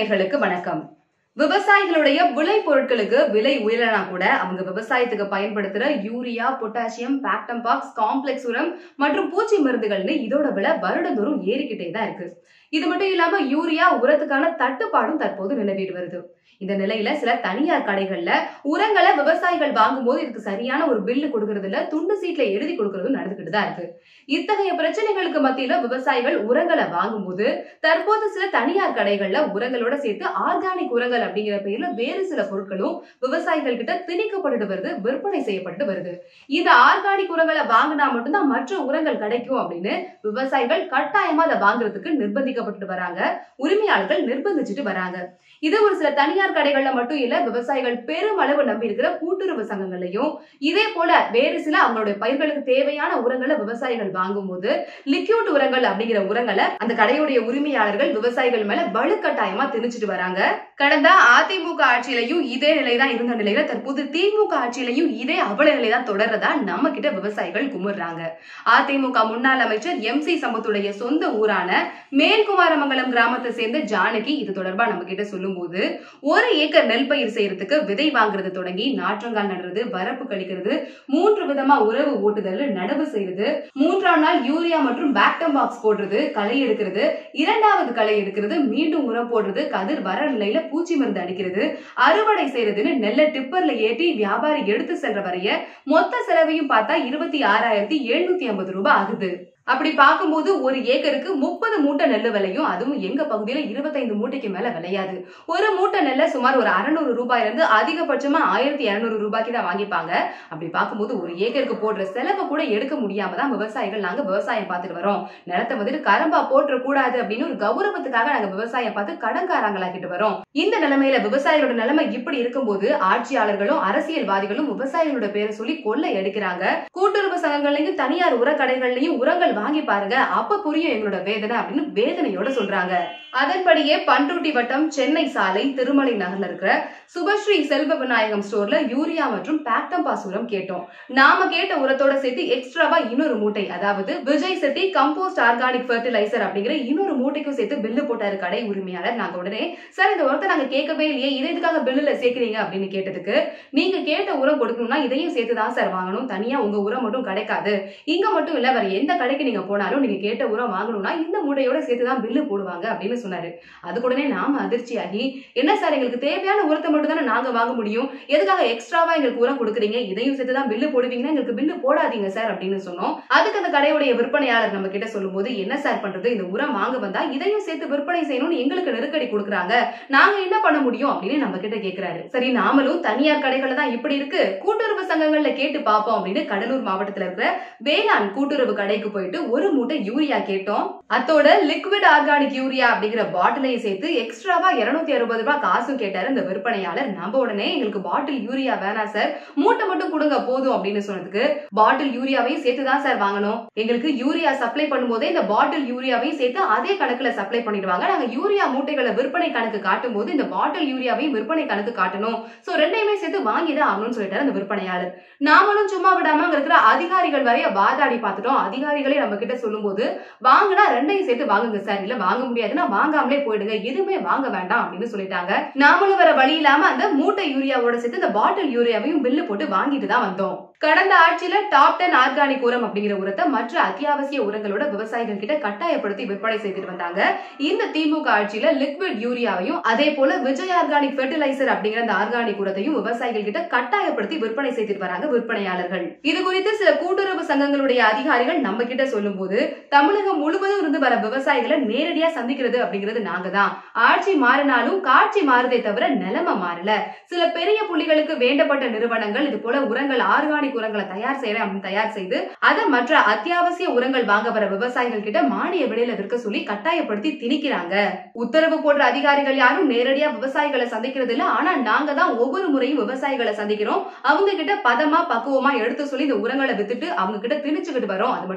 நேயர்களுக்கு வணக்கம் விவசாயிகளுடைய விளை பொருட்களுக்கு விலை உயரனா கூட அவங்க விவசாயத்துக்கு பயன்படுத்துற யூரியா பொட்டாசியம் பாக்டம்பாக்ஸ் காம்ப்ளெக்ஸ் உரம் மற்றும் பூச்சி மருந்துகள்னு இதோட விலை வருடந்தோறும் ஏறிக்கிட்டே தான் இருக்கு இது மட்டும் இல்லாம யூரியா உரத்துக்கான தட்டுப்பாடும் தற்போது நிலவிட்டு வருது இந்த நிலையில சில தனியார் கடைகள்ல உரங்களை விவசாயிகள் வாங்கும்போது இதுக்கு சரியான ஒரு பில்லு கொடுக்கறது இல்ல துண்டு சீட்ல எழுதி கொடுக்கறதும் நடந்துகிட்டு தான் இருக்கு இத்தகைய பிரச்சனைகளுக்கு மத்தியில விவசாயிகள் உரங்களை வாங்கும்போது தற்போது சில தனியார் கடைகள்ல உரங்களோட சேர்த்து ஆர்கானிக் உரங்கள் அப்படிங்கிற பெயர்ல வேறு சில பொருட்களும் விவசாயிகள் கிட்ட திணிக்கப்பட்டு வருது விற்பனை செய்யப்பட்டு வருது இந்த ஆர்கானிக் உரங்களை வாங்கினா மட்டும்தான் மற்ற உரங்கள் கிடைக்கும் அப்படின்னு விவசாயிகள் கட்டாயமா அதை வாங்குறதுக்கு நிர்பந்திக்கப்பட்டு வராங்க உரிமையாளர்கள் நிர்பந்திச்சுட்டு வராங்க இது ஒரு சில தனியார் கடைகள்ல மட்டும் இல்ல விவசாயிகள் பெருமளவு நம்பி இருக்கிற கூட்டுறவு சங்கங்களையும் இதே போல வேறு சில அவங்களுடைய பயிர்களுக்கு தேவையான உரங்களை விவசாயிகள் வாங்கும்போது லிக்யூட் உரங்கள் அப்படிங்கிற உரங்களை அந்த கடையுடைய உரிமையாளர்கள் விவசாயிகள் மேல வலுக்கட்டாயமா திணிச்சிட்டு வராங்க கடந்த அதிமுக ஆட்சியிலையும் இதே நிலைதான் இருந்த நிலையில தற்போது திமுக ஆட்சியிலையும் இதே அவல நிலைதான் தொடர்றதா நம்ம கிட்ட விவசாயிகள் குமுறாங்க அதிமுக முன்னாள் அமைச்சர் எம் சி சம்பத்துடைய சொந்த ஊரான மேல்குமாரமங்கலம் கிராமத்தை சேர்ந்த ஜானகி இது தொடர்பா நம்ம கிட்ட சொல்லும்போது ஒரு ஏக்கர் நெல் பயிர் செய்யறதுக்கு விதை வாங்குறது தொடங்கி நாற்றங்கால் நடுறது வரப்பு கழிக்கிறது மூன்று விதமா உறவு ஓட்டுதல் நடவு செய்யறது மூன்றாம் நாள் யூரியா மற்றும் பேக்டம் பாக்ஸ் போடுறது களை எடுக்கிறது இரண்டாவது களை எடுக்கிறது மீண்டும் உரம் போடுறது கதிர் வர நிலையில பூச்சி மருந்து அடிக்கிறது அறுவடை செய்யறதுன்னு நெல்லை டிப்பர்ல ஏற்றி வியாபாரி எடுத்து சென்ற வரைய மொத்த செலவையும் பார்த்தா இருபத்தி ஆறாயிரத்தி எழுநூத்தி ஐம்பது ரூபாய் ஆகுது அப்படி பார்க்கும்போது ஒரு ஏக்கருக்கு முப்பது மூட்டை நெல் விலையும் அதுவும் எங்க பகுதியில இருபத்தைந்து மூட்டைக்கு மேல விளையாது ஒரு மூட்டை நெல்லை சுமார் ஒரு அறுநூறு ரூபாயில இருந்து அதிகபட்சமா ஆயிரத்தி இருநூறு ரூபாய்க்கு தான் வாங்கிப்பாங்க அப்படி பார்க்கும்போது ஒரு ஏக்கருக்கு போடுற செலவை கூட எடுக்க முடியாம தான் விவசாயிகள் நாங்க விவசாயம் பார்த்துட்டு வரோம் நிலத்தை வந்துட்டு கரம்பா போட்டுற கூடாது அப்படின்னு ஒரு கௌரவத்துக்காக நாங்க விவசாயம் பார்த்து கடன்காரங்களாக்கிட்டு வரோம் இந்த நிலைமையில விவசாயிகளோட நிலைமை இப்படி இருக்கும்போது ஆட்சியாளர்களும் அரசியல்வாதிகளும் விவசாயிகளோட பேரை சொல்லி கொள்ளை எடுக்கிறாங்க கூட்டுறவு சங்கங்கள்லயும் தனியார் உர கடைகள்லயும் உரங்கள் வாங்கி பாருங்க அப்ப புரியும் எங்களோட வேதனை அப்படின்னு வேதனையோட சொல்றாங்க அதன்படியே பண்ருட்டி வட்டம் சென்னை சாலை திருமலை நகர்ல இருக்கிற சுபஸ்ரீ செல்வ விநாயகம் ஸ்டோர்ல யூரியா மற்றும் பாக்டம்பாஸ் உரம் கேட்டோம் நாம கேட்ட உரத்தோட சேர்த்து எக்ஸ்ட்ராவா இன்னொரு மூட்டை அதாவது Vijay Setti compost organic fertilizer அப்படிங்கிற இன்னொரு மூட்டைக்கும் சேர்த்து பில்லு போட்டாரு கடை உரிமையாளர் நாங்க உடனே சார் இந்த உரத்தை நாங்க கேட்கவே இல்லையே இதை எதுக்காக பில்லுல சேர்க்கிறீங்க அப்படின்னு கேட்டதுக்கு நீங்க கேட்ட உரம் கொடுக்கணும்னா இதையும் சேர்த்து தான் சார் வாங்கணும் தனியா உங்க உரம் மட்டும் கிடைக்காது இங்க மட்டும் இல்ல வேற எந்த கடைக்கு நீங்க போனாலும் நீங்க கேட்ட உரம் வாங்கணும்னா இந்த மூட்டையோட சேர்த்து தான் பில்லு போடுவாங்க அப்படின்னு சொன்னாரு அதுக்கு உடனே நாம அதிர்ச்சியாகி என்ன சார் எங்களுக்கு தேவையான உரத்தை மட்டும் தானே நாங்க வாங்க முடியும் எதுக்காக எக்ஸ்ட்ராவா எங்களுக்கு உரம் கொடுக்குறீங்க இதையும் சேர்த்து தான் பில்லு போடுவீங்கன்னா எங்களுக்கு பில்லு போடாதீங்க சார் அப்படின்னு சொன்னோம் அதுக்கு அந்த கடையுடைய விற்பனையாளர் நம்ம கிட்ட சொல்லும்போது என்ன சார் பண்றது இந்த உரம் வாங்க வந்தா இதையும் சேர்த்து விற்பனை செய்யணும்னு எங்களுக்கு நெருக்கடி கொடுக்குறாங்க நாங்க என்ன பண்ண முடியும் அப்படின்னு நம்ம கிட்ட கேக்குறாரு சரி நாமளும் தனியார் கடைகள்ல தான் இப்படி இருக்கு கூட்டுறவு சங்கங்கள்ல கேட்டு பார்ப்போம் அப்படின்னு கடலூர் மாவட்டத்துல இருக்கிற வேளாண் கூட்டுறவு கடைக்கு போயிட்டு ஒரு மூட்டை யூரியா கேட்டோம் அத்தோட லிக்விட் ஆர்கானிக் யூரியா அப்படிங்கிற பாட்டிலையும் சேர்த்து எக்ஸ்ட்ராவா இருநூத்தி அறுபது ரூபாய் காசும் கேட்டாரு இந்த விற்பனையாளர் நம்ம உடனே எங்களுக்கு பாட்டில் யூரியா வேணாம் சார் மூட்டை மட்டும் கொடுங்க போதும் அப்படின்னு சொன்னதுக்கு பாட்டில் யூரியாவையும் சேர்த்து தான் சார் வாங்கணும் எங்களுக்கு யூரியா சப்ளை பண்ணும்போதே இந்த பாட்டில் யூரியாவையும் சேர்த்து அதே கணக்குல சப்ளை பண்ணிடுவாங்க நாங்க யூரியா மூட்டைகளை விற்பனை கணக்கு காட்டும் போது இந்த பாட்டில் யூரியாவையும் விற்பனை கணக்கு காட்டணும் சோ ரெண்டையுமே சேர்த்து வாங்கி தான் ஆகணும்னு சொல்லிட்டாரு அந்த விற்பனையாளர் நாமளும் சும்மா விடாம அங்க இருக்கிற அதிகாரிகள் வரைய வாதாடி பார்த்துட்டோம் அதிகாரிகளே நம்ம கிட்ட சொல்லும்போது வாங்கினா ரெண்டையும் சேர்த்து வாங்குங்க சார் இல்ல வாங்க முடியாதுன்னா வாங்காமலே போயிடுங்க எதுவுமே வாங்க வேண்டாம் அப்படின்னு சொல்லிட்டாங்க நாமளும் வேற வழி இல்லாம அந்த மூட்டை யூரியாவோட சேர்த்து இந்த பாட்டில் யூரியாவையும் பில்லு போட்டு வாங்கிட்டு தான் வந்தோம் கடந்த ஆட்சியில டாப் டென் ஆர்கானிக் உரம் அப்படிங்கிற உரத்தை மற்ற அத்தியாவசிய உரங்களோட விவசாயிகள் கிட்ட கட்டாயப்படுத்தி விற்பனை செய்துட்டு வந்தாங்க இந்த திமுக ஆட்சியில லிக்விட் யூரியாவையும் அதே போல விஜய் ஆர்கானிக் ஃபெர்டிலைசர் அப்படிங்கிற அந்த ஆர்கானிக் உரத்தையும் விவசாயிகள் கிட்ட கட்டாயப்படுத்தி விற்பனை செய்துட்டு வராங்க விற்பனையாளர்கள் இது குறித்து சில கூட்டுறவு சங்கங்களுடைய அதிகாரிகள் நம்ம கிட்ட சொல்லும் போது தமிழகம் முழுவதும் இருந்து வர விவசாயிகளை நேரடியா சந்திக்கிறது அப்படிங்கிறது நாங்க தான் ஆட்சி மாறினாலும் காட்சி மாறுதே தவிர நிலைமை மாறல சில பெரிய புள்ளிகளுக்கு வேண்டப்பட்ட நிறுவனங்கள் இது போல உரங்கள் ஆர்கானிக் உரங்களை தயார் செய்யறேன் அப்படின்னு தயார் செய்து அதை மற்ற அத்தியாவசிய உரங்கள் வாங்க வர விவசாயிகள் கிட்ட மானிய விலையில விற்க சொல்லி கட்டாயப்படுத்தி திணிக்கிறாங்க உத்தரவு போடுற அதிகாரிகள் யாரும் நேரடியா விவசாயிகளை சந்திக்கிறது இல்ல ஆனா நாங்க தான் ஒவ்வொரு முறையும் விவசாயிகளை சந்திக்கிறோம் அவங்க கிட்ட பதமா பக்குவமா எடுத்து சொல்லி இந்த உரங்களை வித்துட்டு அவங்க கிட்ட திணிச்சுக்கிட்டு வரோம் அது மட்டும் இல்லாம சில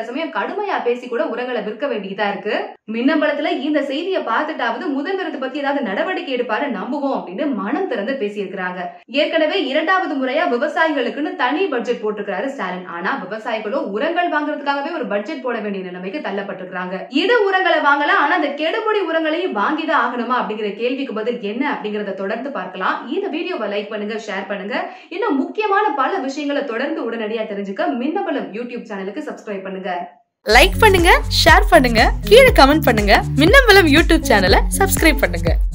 சில சமயம் கடுமையா பேசி கூட உரங்களை விற்க வேண்டியதா இருக்கு மின்னம்பலத்துல இந்த செய்தியை பார்த்துட்டாவது முதல்வர் இதை பத்தி ஏதாவது நடவடிக்கை எடுப்பாரு நம்புவோம் அப்படின்னு மனம் திறந்து பேசியிருக்கிறாங்க ஏற்கனவே இரண்டாவது முறையா விவசாயிகளுக்குன்னு தனி பட்ஜெட் போட்டிருக்கிறாரு ஸ்டாலின் ஆனா விவசாயிகளும் உரங்கள் வாங்குறதுக்காகவே ஒரு பட்ஜெட் போட வேண்டிய நிலைமைக்கு தள்ளப்பட்டிருக்காங்க இடு உரங்களை வாங்கலாம் ஆனா அந்த கெடுபடி உரங்களையும் வாங்கிதான் ஆகணுமா அப்படிங்கிற கேள்விக்கு பதில் என்ன அப்படிங்கறத தொடர்ந்து பார்க்கலாம் இந்த வீடியோவை லைக் பண்ணுங்க ஷேர் பண்ணுங்க இன்னும் முக்கியமான பல விஷயங்களை தொடர்ந்து உடனடியா தெரிஞ்சுக்க மின்னபலம் யூடியூப் சேனலுக்கு சப்ஸ்கிரைப் பண்ணுங்க லைக் பண்ணுங்க ஷேர் பண்ணுங்க கீழே கமெண்ட் பண்ணுங்க மின்னம்பலம் யூடியூப் சேனலை சப்ஸ்கிரைப் பண்ணுங்க